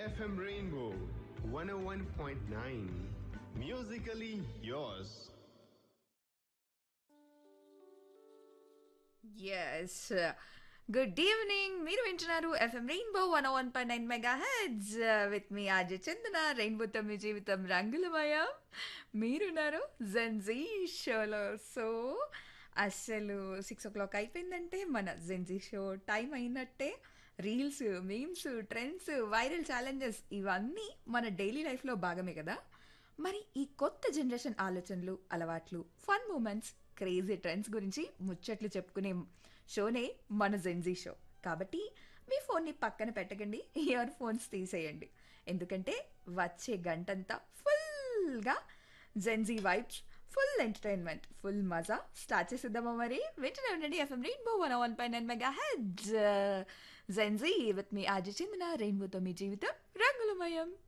FM Rainbow 101.9. Musically yours. Yes good evening మీరు వింటున్నారు FM Rainbow one one point nine mega hits with మీ RJ Chandana రెయిన్బోతో మీ జీవితం రంగులమయం మీరున్నారు జెన్జీ షోలో సో అసలు సిక్స్ ఓ క్లాక్ అయిపోయిందంటే మన జెన్జీ షో టైం అయినట్టే reels memes trends viral challenges ఇవన్నీ మన డైలీ లైఫ్లో భాగమే కదా మరి ఈ కొత్త జనరేషన్ ఆలోచనలు అలవాట్లు ఫన్ మూమెంట్స్ క్రేజీ ట్రెండ్స్ గురించి ముచ్చట్లు చెప్పుకునే షోనే మన జెన్జీ షో కాబట్టి మీ ఫోన్ని పక్కన పెట్టకండి ఇయర్ ఫోన్స్ తీసేయండి ఎందుకంటే వచ్చే గంటంతా ఫుల్గా Gen Z vibes full entertainment full మజా స్టార్ట్ చేసేద్దామా మరి వింటూనే ఉండండి ఎఫ్ఎం రెయిన్బో వన్ వన్ పై nine mega hits Gen Z with మీ ఆజీ చెందిన రెయిన్బోతో మీ జీవితం రంగులమయం